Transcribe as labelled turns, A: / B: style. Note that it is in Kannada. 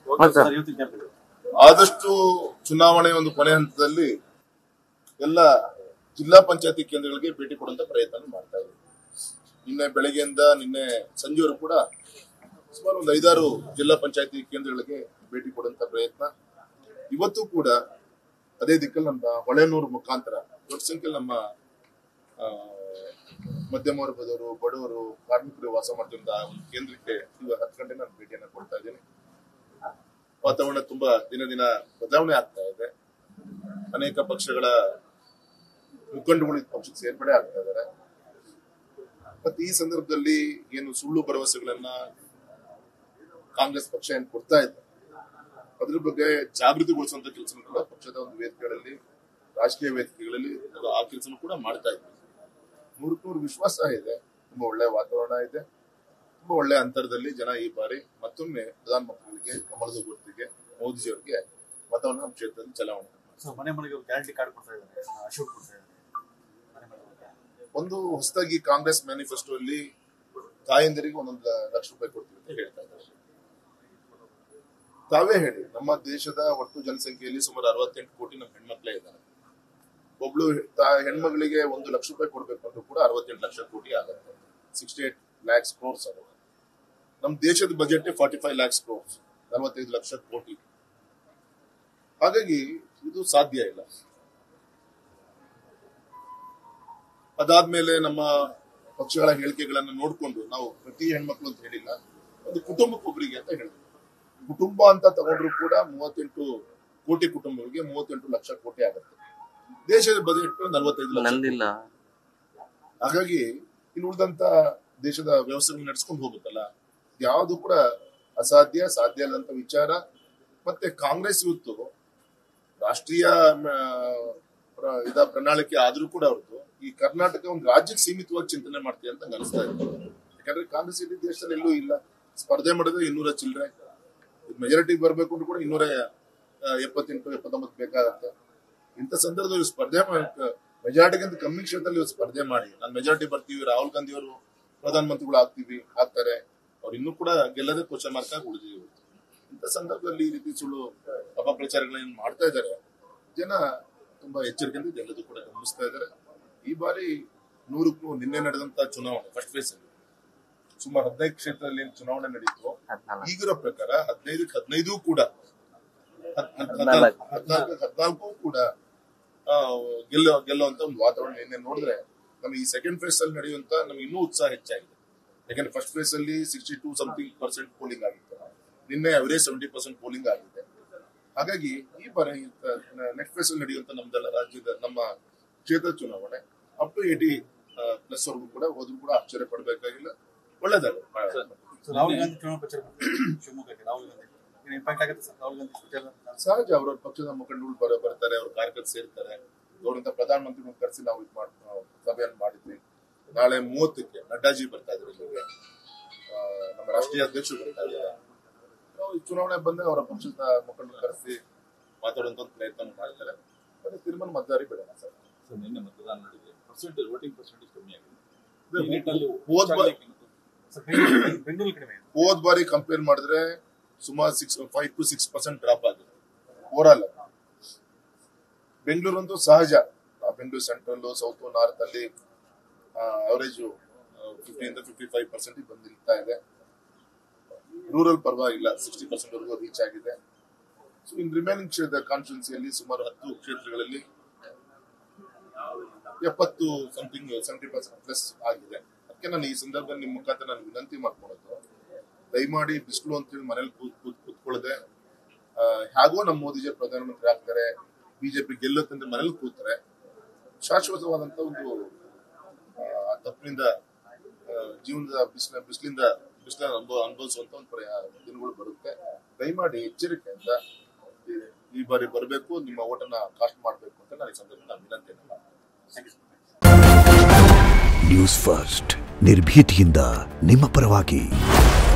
A: ಹೌದು ಸರ್.
B: ಸರ್ ಇವತ್ತಿನ ಕ್ಯಾಂಪ್
C: ಆದಷ್ಟು ಚುನಾವಣೆ ಒಂದು ಕೊನೆ ಹಂತದಲ್ಲಿ ಎಲ್ಲ ಜಿಲ್ಲಾ ಪಂಚಾಯತಿ ಕೇಂದ್ರಗಳಿಗೆ ಭೇಟಿ ಕೊಡುವಂತ ಪ್ರಯತ್ನ ಮಾಡ್ತಾ ಇದ್ದೀವಿ ನಿನ್ನೆ ಬೆಳಗ್ಗೆಯಿಂದ ನಿನ್ನೆ ಸಂಜೆವರೆಗೂ ಕೂಡ ಸುಮಾರು ಒಂದು ಐದಾರು ಜಿಲ್ಲಾ ಪಂಚಾಯತಿ ಕೇಂದ್ರಗಳಿಗೆ ಭೇಟಿ ಕೊಡುವಂತ ಪ್ರಯತ್ನ ಇವತ್ತು ಕೂಡ ಅದೇ ದಿಕ್ಕಲ್ಲಿ ನಮ್ಮ ಹೊಳೆನೂರು ಮುಖಾಂತರ ದೊಡ್ಡ ಸಂಖ್ಯೆಯಲ್ಲಿ ನಮ್ಮ ಆ, ಮಧ್ಯಮ ವರ್ಗದವರು ಬಡವರು ಕಾರ್ಮಿಕರು ವಾಸ ಮಾಡ್ತಿದ್ದ ಒಂದು ಕೇಂದ್ರಕ್ಕೆ ಇವಾಗ ಹತ್ತು ಗಂಟೆ ನಾನು ಭೇಟಿಯನ್ನ ಕೊಡ್ತಾ ಇದ್ದೀನಿ ವಾತಾವರಣ ತುಂಬಾ ದಿನ ದಿನ ಬದಲಾವಣೆ ಆಗ್ತಾ ಇದೆ ಅನೇಕ ಪಕ್ಷಗಳ ಮುಖಂಡಗಳು ಈ ಪಕ್ಷಕ್ಕೆ ಸೇರ್ಪಡೆ ಆಗ್ತಾ ಇದ್ದಾರೆ ಮತ್ತೆ ಈ ಸಂದರ್ಭದಲ್ಲಿ ಏನು ಸುಳ್ಳು ಭರವಸೆಗಳನ್ನ ಕಾಂಗ್ರೆಸ್ ಪಕ್ಷ ಏನ್ ಕೊಡ್ತಾ ಇದೆ ಅದ್ರ ಬಗ್ಗೆ ಜಾಗೃತಿಗೊಳಿಸುವಂತ ಕೆಲಸ ಕೂಡ ಪಕ್ಷದ ಒಂದು ವೇದಿಕೆಗಳಲ್ಲಿ ರಾಜಕೀಯ ವೇದಿಕೆಗಳಲ್ಲಿ ಅದು ಆ ಕೆಲಸ ಕೂಡ ಮಾಡ್ತಾ ಇದ್ದೀವಿ ನೂರಕ್ಕೆ ನೂರು ವಿಶ್ವಾಸ ಇದೆ ತುಂಬಾ ಒಳ್ಳೆ ವಾತಾವರಣ ಇದೆ ತುಂಬಾ ಒಳ್ಳೆ ಅಂತರದಲ್ಲಿ ಜನ ಈ ಬಾರಿ ಮತ್ತೊಮ್ಮೆ ಪ್ರಧಾನಮಂತ್ರಿಗಳಿಗೆ ಕಮಲದ ಗುರುತಿಗೆ ಮೋದಿಜಿಯವರಿಗೆ ಮತವನ್ನ ನಮ್ಮ ಕ್ಷೇತ್ರದಲ್ಲಿ ಚಲಾವಣೆ ಮಾಡ್ತಾರೆ.
B: ಸೊ ಮನೆ ಮನೆಗೆ ಗ್ಯಾರಂಟಿ ಕಾರ್ಡ್ ಕೊಡ್ತಾ ಇದ್ದಾರೆ ಅಶೋಕ್ ಕೊಡ್ತಾ ಇದ್ದಾರೆ ಮನೆ ಮನೆಗೆ
C: ಒಂದು ಹೊಸದಾಗಿ ಕಾಂಗ್ರೆಸ್ ಮ್ಯಾನಿಫೆಸ್ಟೋ ಅಲ್ಲಿ ತಾಯಂದಿರಿಗೆ ಒಂದೊಂದು ಲಕ್ಷ ರೂಪಾಯಿ ಕೊಡ್ತೀವಿ ಅಂತ ಹೇಳ್ತಾ ಇದ್ದಾರೆ ತಾವೇ ಹೇಳಿ ನಮ್ಮ ದೇಶದ ಒಟ್ಟು ಜನಸಂಖ್ಯೆಯಲ್ಲಿ ಸುಮಾರು ಅರವತ್ತೆಂಟು ಕೋಟಿ ನಮ್ಮ ಹೆಣ್ಮಕ್ಳೇ ಇದ್ದಾರೆ ಒಬ್ಳು ತಾ- ಹೆಣ್ಮಗಳಿಗೆ ಒಂದು ಲಕ್ಷ ರೂಪಾಯಿ ಕೊಡ್ಬೇಕು ಅಂದ್ರೂ ಕೂಡ ಅರವತ್ತೆಂಟು ಲಕ್ಷ ಕೋಟಿ ಆಗುತ್ತೆ ಸಿಕ್ಸ್ಟಿ ಏಟ್ ಲ್ಯಾಕ್ಸ್ ಕ್ರೋರ್ಸ್ ಆಗುತ್ತೆ ನಮ್ಮ ದೇಶದ budget forty five lakhs crores ನಲವತ್ತೈದು ಲಕ್ಷ ಕೋಟಿ ಹಾಗಾಗಿ ಇದು ಸಾಧ್ಯ ಇಲ್ಲ ಅದಾದ್ಮೇಲೆ ನಮ್ಮ ಪಕ್ಷಗಳ ಹೇಳಿಕೆಗಳನ್ನ ನೋಡ್ಕೊಂಡು ನಾವು ಪ್ರತಿ ಹೆಣ್ಮಕ್ಳು ಅಂತ ಹೇಳಿಲ್ಲ ಒಂದು ಕುಟುಂಬಕ್ಕೊಬ್ಬರಿಗೆ ಅಂತ ಹೇಳಿದ್ವಿ ಕುಟುಂಬ ಅಂತ ತಗೊಂಡ್ರು ಕೂಡ ಮೂವತ್ತೆಂಟು ಕೋಟಿ ಕುಟುಂಬಗಳಿಗೆ ಮೂವತ್ತೆಂಟು ಲಕ್ಷ ಕೋಟಿ ಆಗುತ್ತೆ ದೇಶದ ಬಜೆಟ್ ನಲವತ್ತೈದು ಲಕ್ಷ
A: ನಂದಿಲ್ಲ
C: ಹಾಗಾಗಿ ಇನ್ನು ಉಳಿದಂತ ದೇಶದ ವ್ಯವಸ್ಥೆಗಳು ನಡೆಸ್ಕೊಂಡು ಹೋಗುತ್ತಲ್ಲ ಯಾವುದು ಕೂಡ ಅಸಾಧ್ಯ ಸಾಧ್ಯ ಅಲ್ಲಂತ ವಿಚಾರ ಮತ್ತೆ ಕಾಂಗ್ರೆಸ್ ಇವತ್ತು ರಾಷ್ಟ್ರೀಯ ಮ, ಪ್ರ- ಇದ ಪ್ರಣಾಳಿಕೆ ಆದ್ರೂ ಕೂಡ ಅವ್ರದ್ದು ಈ ಕರ್ನಾಟಕ ಒಂದು ರಾಜ್ಯಕ್ಕೆ ಸೀಮಿತವಾಗಿ ಚಿಂತನೆ ಮಾಡ್ತೀವಿ ಅಂತ ನಂಗೆ ಅನಿಸ್ತಾ ಇದೆ ಯಾಕಂದ್ರೆ ಕಾಂಗ್ರೆಸ್ ಇಡೀ ದೇಶದಲ್ಲಿ ಎಲ್ಲೂ ಇಲ್ಲ ಸ್ಪರ್ಧೆ ಮಾಡಿದ್ರೆ ಇನ್ನೂರ ಚಿಲ್ಲರೆ ಮೆಜಾರಿಟಿ ಬರಬೇಕು ಅಂದ್ರೂ ಕೂಡ ಇನ್ನೂರ ಆ, ಎಪ್ಪತ್ತೆಂಟು ಎಪ್ಪತ್ತೊಂಬತ್ತು ಬೇಕಾಗತ್ತೆ ಇಂಥ ಸಂದರ್ಭದಲ್ಲಿ ಸ್ಪರ್ಧೆ ಮೆಜಾರಿಟಿಗಿಂತ ಕಮ್ಮಿ ಕ್ಷೇತ್ರದಲ್ಲಿ ಇವ್ರು ಸ್ಪರ್ಧೆ ಮಾಡಿ ನಾನು ಮೆಜಾರಿಟಿ ಬರ್ತೀವಿ ರಾಹುಲ್ ಗಾಂಧಿ ಅವರು ಪ್ರಧಾನಮಂತ್ರಿಗಳು ಆಗ್ತೀವಿ ಆಗ್ತಾರೆ ಅವ್ರು ಇನ್ನೂ ಕೂಡ ಗೆಲ್ಲದೆ ಕ್ವಶನ್ ಮಾರ್ಕ್ ಆಗಿ ಉಳಿದಿದೆ ಇಂಥ ಸಂದರ್ಭದಲ್ಲಿ ಈ ರೀತಿ ಸುಳ್ಳು ಅಪಪ್ರಚಾರಗಳನ್ನ ಮಾಡ್ತಾ ಇದ್ದಾರೆ ಜನ ತುಂಬಾ ಎಚ್ಚರಿಕೆಯಿಂದ ಎಲ್ಲದೂ ಕೂಡ ಗಮನಿಸ್ತಾ ಇದ್ದಾರೆ ಈ ಬಾರಿ ನೂರಕ್ಕೂ ನಿನ್ನೆ ನಡೆದಂತ ಚುನಾವಣೆ ಫಸ್ಟ್ ಫೇಸ್ ಅಲ್ಲಿ ಸುಮಾರು ಹದಿನೈದು ಕ್ಷೇತ್ರದಲ್ಲಿ ಏನ್ ಚುನಾವಣೆ ನಡೀತು
A: ಹದ್ನಾಲ್ಕು
C: ಈಗಿರೋ ಪ್ರಕಾರ ಹದಿನೈದಕ್ಕೆ ಹದಿನೈದು ಕೂಡ ಹದ್- ಹದ್-
A: ಹದ್ನಾಲ್ಕು.
C: ಹದ್ನಾಲ್ಕು ಹದ್ನಾಲ್ಕು ಕೂಡ ಆ, ಗೆಲ್ಲೋ ಗೆಲ್ಲುವಂತ ಒಂದು ವಾತಾವರಣ ನಿನ್ನೆ ನೋಡಿದ್ರೆ ನಮಗೆ ಈ ಸೆಕೆಂಡ್ ಫೇಸ್ ಅಲ್ಲಿ ನಡೆಯುವಂತ ನಮ್ಗೆ ಇನ್ನೂ ಉತ್ಸಾಹ ಹೆಚ್ಚಾಗಿದೆ ಯಾಕಂದ್ರೆ ಫಸ್ಟ್ ಫೇಸ್ ಅಲ್ಲಿ sixty two something percent polling ಆಗಿತ್ತು ನಿನ್ನೆ ಅವರೇ ಸೆವೆಂಟಿ ಪರ್ಸೆಂಟ್ ಪೋಲಿಂಗ್ ಆಗಿದೆ ಹಾಗಾಗಿ ಈ ಬಾರಿ ನೆಕ್ಸ್ಟ್ ಫೇಸ್ ಅಲ್ಲಿ ನಡೆಯುವಂತ ನಮ್ದೆಲ್ಲ ರಾಜ್ಯದ ನಮ್ಮ ಕ್ಷೇತ್ರ ಚುನಾವಣೆ ಅಪ್ ಟು ಏಟಿ ಪ್ಲಸ್ ವರ್ಗೂ ಕೂಡ ಹೋದ್ರೂ ಕೂಡ ಆಶ್ಚರ್ಯ ಪಡಬೇಕಾಗಿಲ್ಲ ಒಳ್ಳೇದಾಗುತ್ತೆ
B: ಸೊ ರಾಹುಲ್ ಗಾಂಧಿ ಚುನಾವಣಾ ಪ್ರಚಾರ ಬರ್ತಾರೆ ಶಿವಮೊಗ್ಗಕ್ಕೆ ರಾಹುಲ್ ಗಾಂಧಿ ಏನು ಇಂಪ್ಯಾಕ್ಟ್ ಆಗುತ್ತೆ ಸರ್ ರಾಹುಲ್ ಗಾಂಧಿ ಪ್ರಚಾರ
C: ಸಹಜ ಅವ್ರ ಪಕ್ಷದ ಮುಖಂಡರು ಬರ ಬರ್ತಾರೆ ಅವ್ರ ಕಾರ್ಯಕರ್ತರು ಸೇರ್ತಾರೆ ಅವರಂತ ಪ್ರಧಾನಮಂತ್ರಿಗಳು ಕರೆಸಿ ನಾವು ಇದು ಮಾಡ್ ನಾವು ಸಭೆಯನ್ನು ಮಾಡಿದ್ವಿ ನಾಳೆ ಮೂವತ್ತಕ್ಕೆ ನಡ್ಡಾಜಿ ಬರ್ತಾ ಇದ್ರು ಇಲ್ಲಿಗೆ ಆ, ನಮ್ಮ ರಾಷ್ಟ್ರೀಯ ಅಧ್ಯಕ್ಷರು ಬರ್ತಾ ಇದ್ದಾರೆ ನಾವು ಈ ಚುನಾವಣೆ ಬಂದಾಗ ಅವರ ಪಕ್ಷದ ಮುಖಂಡರು ಕರೆಸಿ ಮಾತಾಡುವಂತ ಒಂದು ಪ್ರಯತ್ನ ಮಾಡ್ತಾರೆ ಮತ್ತೆ ತೀರ್ಮಾನ ಮತದಾರಿ ಬಿಡೋಣ ಸರ್
D: ಸರ್ ನಿನ್ನೆ ಮತದಾನ ನಡೆದಿದೆ ಪರ್ಸೆಂಟೇಜ್ ವೋಟಿಂಗ್ ಪರ್ಸೆಂಟೇಜ್ ಕಮ್ಮಿ ಆಗಿದೆ
C: ಅದೇ
D: ಈ ನಿಟ್ಟಿನಲ್ಲಿ
C: ಹೋದ್ ಬಾರಿ
B: ಸರ್ ಬೆಂಗಳೂರು ಬೆಂಗಳೂರು ಕಡಿಮೆ ಇದೆ
C: ಹೋದ್ ಬಾರಿ ಕಂಪೇರ್ ಮಾಡಿದ್ರೆ ಸುಮಾರು six five to six percent drop ಆಗಿದೆ ಓವರಾಲ್ ಬೆಂಗಳೂರು ಅಂತೂ ಸಹಜ ಆ, ಬೆಂಗಳೂರು ಸೆಂಟ್ರಲ್ ಸೌತ್ ನಾರ್ತ್ ಅಲ್ಲಿ ಅವರೇಜ್ ಫಿಫ್ಟಿಯಿಂದ ಫಿಫ್ಟಿ ಫೈವ್ ಪರ್ಸೆಂಟ್ ಬಂದು ನಿಲ್ತಾ ಇದೆ ರೂರಲ್ ಪರವಾಗಿಲ್ಲ ಸಿಕ್ಸ್ಟಿ ಪರ್ಸೆಂಟ್ ವರೆಗೂ ರೀಚ್ ಆಗಿದೆ ಸೊ ಇನ್ ರಿಮೈನಿಂಗ್ ಕ್ಷೇತ್ರ ಕಾನ್ಸ್ಟಿಟ್ಯೂನ್ಸಿಯಲ್ಲಿ ಸುಮಾರು ಹತ್ತು ಕ್ಷೇತ್ರಗಳಲ್ಲಿ ಎಪ್ಪತ್ತು ಸಮಥಿಂಗ್ ಸೆವೆಂಟಿ ಪರ್ಸೆಂಟ್ ಪ್ಲಸ್ ಆಗಿದೆ ಅದಕ್ಕೆ ನಾನು ಈ ಸಂದರ್ಭದಲ್ಲಿ ನಿಮ್ಮ ಮುಖಾಂತರ ನಾನು ವಿನಂತಿ ಮಾಡ್ಕೊಳ್ಳೋದು ದಯಮಾಡಿ ಬಿಸಿಲು ಅಂತೇಳಿ ಮನೇಲಿ ಕೂತ್ ಕೂತ್ ಕೂತ್ಕೊಳ್ಳದೆ ಆ, ಹೇಗೋ ನಮ್ಮ ಮೋದಿಜಿ ಪ್ರಧಾನಮಂತ್ರಿ ಆಗ್ತಾರೆ ಬಿಜೆಪಿ ಗೆಲ್ಲುತ್ತಂದ್ರೆ ಮನೇಲಿ ಕೂತಾರೆ ಶಾಶ್ವತವಾದಂತ ಒಂದು ಆ, ತಪ್ಪಿನಿಂದ ಆ, ಜೀವನದ ಬಿಸಿಲ ಬಿಸಿಲಿಂದ ಬಿಸಿಲ ಅನುಭವ ಅನುಭವಿಸುವಂತ ಒಂದು ಪ್ರಯ- ದಿನಗಳು ಬರುತ್ತೆ ದಯಮಾಡಿ ಎಚ್ಚರಿಕೆಯಿಂದ ಈ- ಈ ಬಾರಿ ಬರಬೇಕು ನಿಮ್ಮ ಓಟನ್ನ ಕಾಸ್ಟ್ ಮಾಡಬೇಕು ಅಂತ ನಾನು ಈ ಸಂದರ್ಭದಲ್ಲಿ ನಾನು ವಿನಂತಿಯನ್ನು ಮಾಡ್ತೀನಿ
E: ನ್ಯೂಸ್ ಫಸ್ಟ್ ನಿರ್ಭೀತಿಯಿಂದ ನಿಮ್ಮ ಪರವಾಗಿ